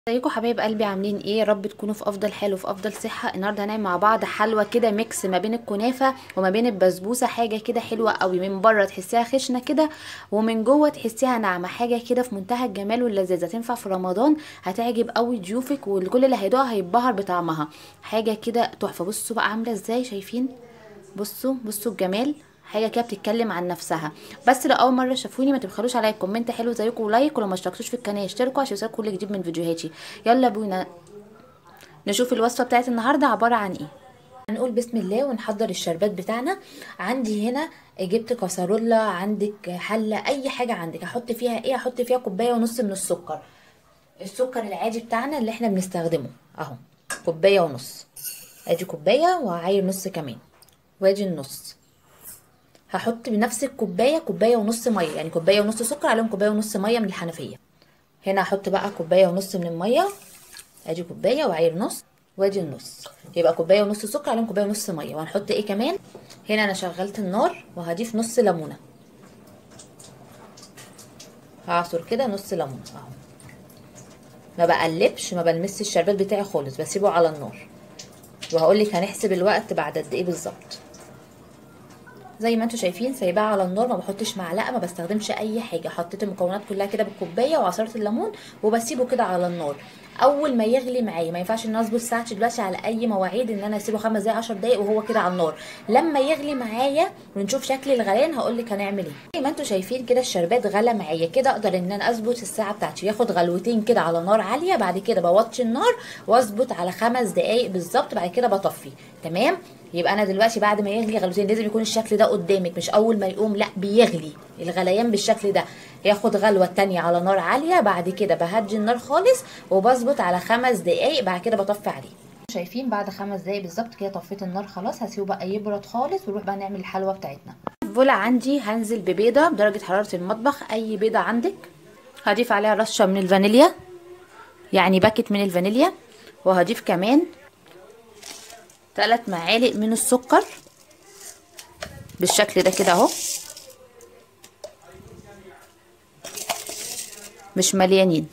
ازيكم حبايب قلبي عاملين ايه يا رب تكونوا في افضل حال وفي افضل صحه النهارده هنعمل مع بعض حلوه كده ميكس ما بين الكنافه وما بين البسبوسه حاجه كده حلوه قوي من بره تحسيها خشنه كده ومن جوه تحسيها ناعمه حاجه كده في منتهى الجمال واللذاذه تنفع في رمضان هتعجب قوي ضيوفك والكل اللي هيدوقها هيتبهر بطعمها حاجه كده تحفه بصوا بقى عامله ازاي شايفين بصوا بصوا الجمال حاجه كده بتتكلم عن نفسها بس لو اول مره شافوني ما تبخلوش عليا كومنت حلو زيكم ولايك ولو ما اشتركتوش في القناه اشتركوا عشان يوصلكوا كل جديد من فيديوهاتي يلا بينا نشوف الوصفه بتاعت النهارده عباره عن ايه هنقول بسم الله ونحضر الشربات بتاعنا عندي هنا جبت كسرولة عندك حله اي حاجه عندك هحط فيها ايه هحط فيها كوبايه ونص من السكر السكر العادي بتاعنا اللي احنا بنستخدمه اهو كوبايه ونص ادي كوبايه وهعاير نص كمان وادي النص هحط بنفس الكوبايه كوبايه ونص ميه يعني كوبايه ونص سكر عليهم كوبايه ونص ميه من الحنفيه هنا هحط بقى كوبايه ونص من الميه ادي كوبايه وعير نص وادي النص يبقى كوبايه ونص سكر عليهم كوبايه ونص ميه وهنحط ايه كمان هنا انا شغلت النار وهضيف نص ليمونه هعصر كده نص ليمونه اهو ما بقلبش ما بلمسش الشربات بتاعي خالص بسيبه على النار وهقول لك هنحسب الوقت بعد قد ايه بالظبط زي ما انتم شايفين سايباها على النار ما بحطش معلقه ما بستخدمش اي حاجه حطيت المكونات كلها كده بالكوبايه وعصرت الليمون وبسيبه كده على النار اول ما يغلي معايا ما ينفعش ان اظبط ساعتي دلوقتي على اي مواعيد ان انا اسيبه خمس دقايق 10 دقايق وهو كده على النار لما يغلي معايا ونشوف شكل الغليان هقول لك هنعمل ايه زي ما انتم شايفين كده الشربات غلى معايا كده اقدر ان انا اظبط الساعه بتاعتي ياخد غلوتين كده على نار عاليه بعد كده بوطي النار واظبط على خمس دقايق بالظبط بعد كده بطفي تمام يبقى انا دلوقتي بعد ما يغلي غلوتين لازم يكون الشكل ده قدامك مش اول ما يقوم لا بيغلي الغليان بالشكل ده ياخد غلوه تانية على نار عاليه بعد كده بهدي النار خالص وبظبط على خمس دقايق بعد كده بطفي عليه شايفين بعد خمس دقايق بالظبط كده طفيت النار خلاص هسيبه بقى يبرد خالص ونروح بقى نعمل الحلوه بتاعتنا فولا عندي هنزل ببيضه بدرجه حراره المطبخ اي بيضه عندك هضيف عليها رشه من الفانيليا يعني باكت من الفانيليا وهضيف كمان ثلاث معالق من السكر بالشكل ده كده اهو مش مليانين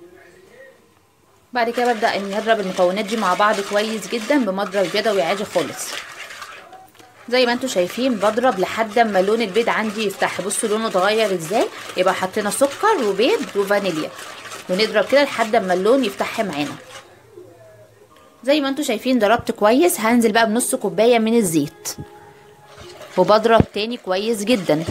بعد كده ببدا اني اضرب المكونات دي مع بعض كويس جدا بمضرب يدوي عادي خالص زي ما انتم شايفين بضرب لحد اما لون البيض عندي يفتح بصوا لونه اتغير ازاي يبقى حطينا سكر وبيض وفانيليا ونضرب كده لحد اما اللون يفتح معانا زي ما انتم شايفين ضربت كويس هنزل بقى بنص كوبايه من الزيت وبضرب تاني كويس جدا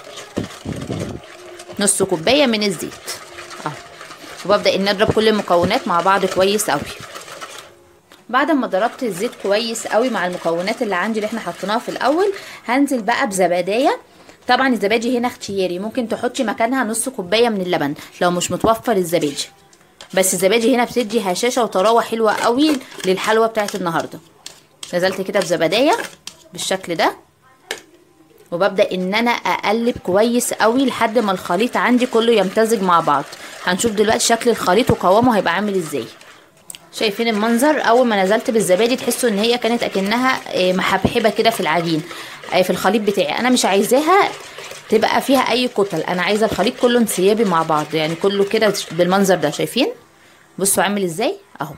نص كوبايه من الزيت اهو وببدا ان اضرب كل المكونات مع بعض كويس قوي بعد ما ضربت الزيت كويس قوي مع المكونات اللي عندي اللي احنا حطيناها في الاول هنزل بقى بزباديه طبعا الزبادي هنا اختياري ممكن تحطي مكانها نص كوبايه من اللبن لو مش متوفر الزبادي بس الزبادي هنا بتدي هشاشه وطراوه حلوه قوي للحلوه بتاعت النهارده نزلت كده بزباديه بالشكل ده وببدا ان انا اقلب كويس قوي لحد ما الخليط عندي كله يمتزج مع بعض هنشوف دلوقتي شكل الخليط وقوامه هيبقى عامل ازاي شايفين المنظر اول ما نزلت بالزبادي تحسوا ان هي كانت اكنها محبحبه كده في العجين في الخليط بتاعي انا مش عايزاها تبقى فيها اي كتل انا عايزه الخليط كله انسيابي مع بعض يعني كله كده بالمنظر ده شايفين بصوا عامل ازاي اهو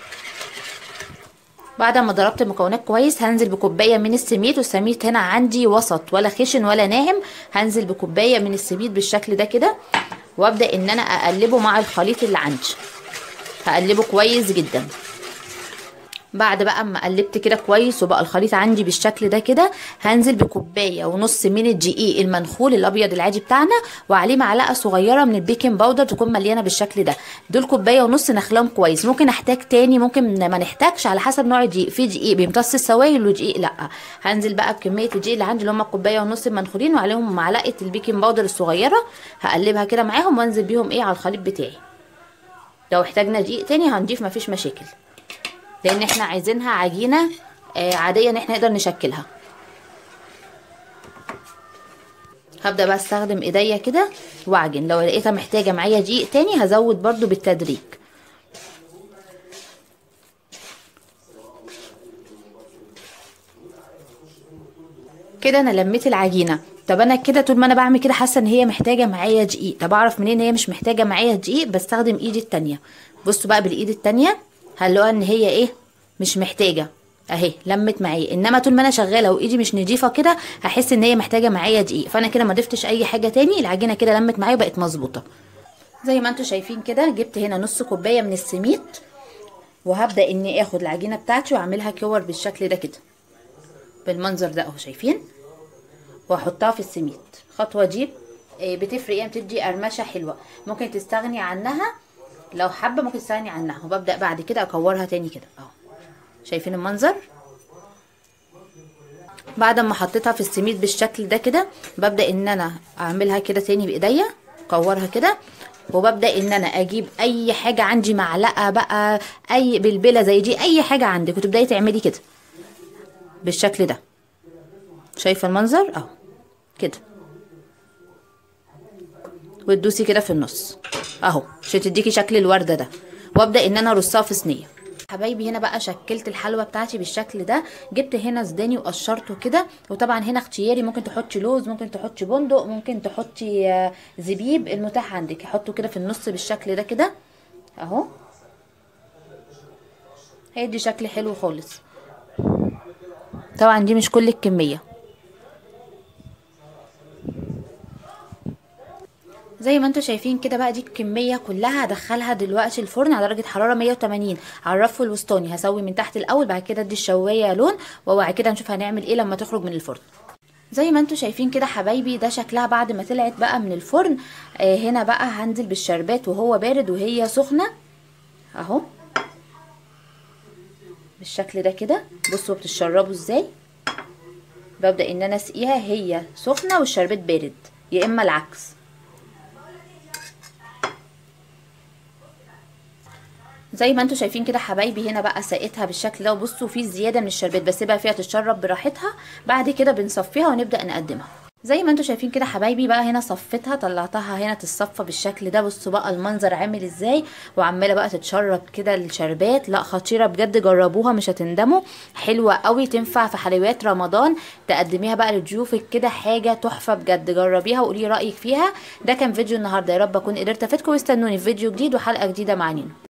بعد ما ضربت المكونات كويس هنزل بكوبايه من السميد والسميد هنا عندي وسط ولا خشن ولا ناعم هنزل بكوبايه من السميد بالشكل ده كده وابدا ان انا اقلبه مع الخليط اللي عندي هقلبه كويس جدا بعد بقى اما قلبت كده كويس وبقى الخليط عندي بالشكل ده كده هنزل بكوبايه ونص من الدقيق المنخول الابيض العادي بتاعنا وعليه معلقه صغيره من البيكنج باودر تكون مليانه بالشكل ده دول كوبايه ونص نخلهم كويس ممكن احتاج تاني ممكن ما نحتاجش على حسب نوع الدقيق في دقيق بيمتص السوائل ودقيق لا هنزل بقى بكميه الدقيق اللي عندي اللي هم الكوبايه ونص المنخولين وعليهم معلقه البيكنج باودر الصغيره هقلبها كده معاهم وانزل بيهم ايه على الخليط بتاعي لو احتاجنا دقيق تاني هنضيف مفيش مشاكل لان احنا عايزينها عجينه آه عاديه ان احنا نقدر نشكلها هبدا بقى استخدم ايديا كده واعجن لو لقيتها محتاجه معايا دقيق تاني هزود برضو بالتدريج كده انا لميت العجينه طب انا كده طول ما انا بعمل كده حاسه ان هي محتاجه معايا دقيق طب اعرف منين هي مش محتاجه معايا دقيق بستخدم ايدي التانية بصوا بقى بالايد التانية هنلاقوا ان هي ايه مش محتاجه اهي لمت معايا انما طول ما انا شغاله وايدي مش نضيفه كده هحس ان هي محتاجه معايا دقيق فانا كده ما ضفتش اي حاجه تاني العجينه كده لمت معايا وبقت مظبوطه زي ما انتم شايفين كده جبت هنا نص كوبايه من السميد وهبدا اني اخد العجينه بتاعتي واعملها كور بالشكل ده كده بالمنظر ده اهو شايفين واحطها في السميد الخطوه دي آه، بتفرق يعني بتدي قرمشه حلوه ممكن تستغني عنها لو حابه ممكن تستغني عنها وببدا بعد كده اكورها تاني كده اهو شايفين المنظر بعد ما حطيتها في السميد بالشكل ده كده ببدا ان انا اعملها كده تاني بايديا اكورها كده وببدا ان انا اجيب اي حاجه عندي معلقه بقى اي بلبله زي دي اي حاجه عندك وتبداي تعملي كده بالشكل ده شايفه المنظر اهو كده وتدوسي كده في النص اهو عشان تديكي شكل الورده ده وابدا ان انا ارصها في صينيه حبايبي هنا بقى شكلت الحلوى بتاعتي بالشكل ده جبت هنا زداني وقشرته كده وطبعا هنا اختياري ممكن تحطي لوز ممكن تحطي بندق ممكن تحطي آه، زبيب المتاح عندك حطه كده في النص بالشكل ده كده اهو هيدي شكل حلو خالص طبعا دي مش كل الكميه زي ما انتم شايفين كده بقى دي الكميه كلها هدخلها دلوقتي الفرن على درجه حراره 180 على الرف الوسطاني هسوي من تحت الاول بعد كده ادي الشوايه لون وبعد كده نشوف هنعمل ايه لما تخرج من الفرن زي ما انتم شايفين كده حبايبي ده شكلها بعد ما طلعت بقى من الفرن آه هنا بقى هنزل بالشربات وهو بارد وهي سخنه اهو بالشكل ده كده بصوا بتشربوا ازاي ببدا ان انا اسقيها هي سخنه والشربات بارد يا اما العكس زي ما انتم شايفين كده حبايبي هنا بقى سقيتها بالشكل ده وبصوا في زياده من الشربات بسيبها فيها تتشرب براحتها بعد كده بنصفيها ونبدا نقدمها زي ما انتم شايفين كده حبايبي بقى هنا صفيتها طلعتها هنا تتصفى بالشكل ده بصوا بقى المنظر عامل ازاي وعماله بقى تتشرب كده الشربات لا خطيره بجد جربوها مش هتندموا حلوه قوي تنفع في حلويات رمضان تقدميها بقى لضيوفك كده حاجه تحفه بجد جربيها وقولي رايك فيها ده كان فيديو النهارده يا رب اكون قدرت افيدكم واستنوني في فيديو جديد وحلقه جديده مع نينو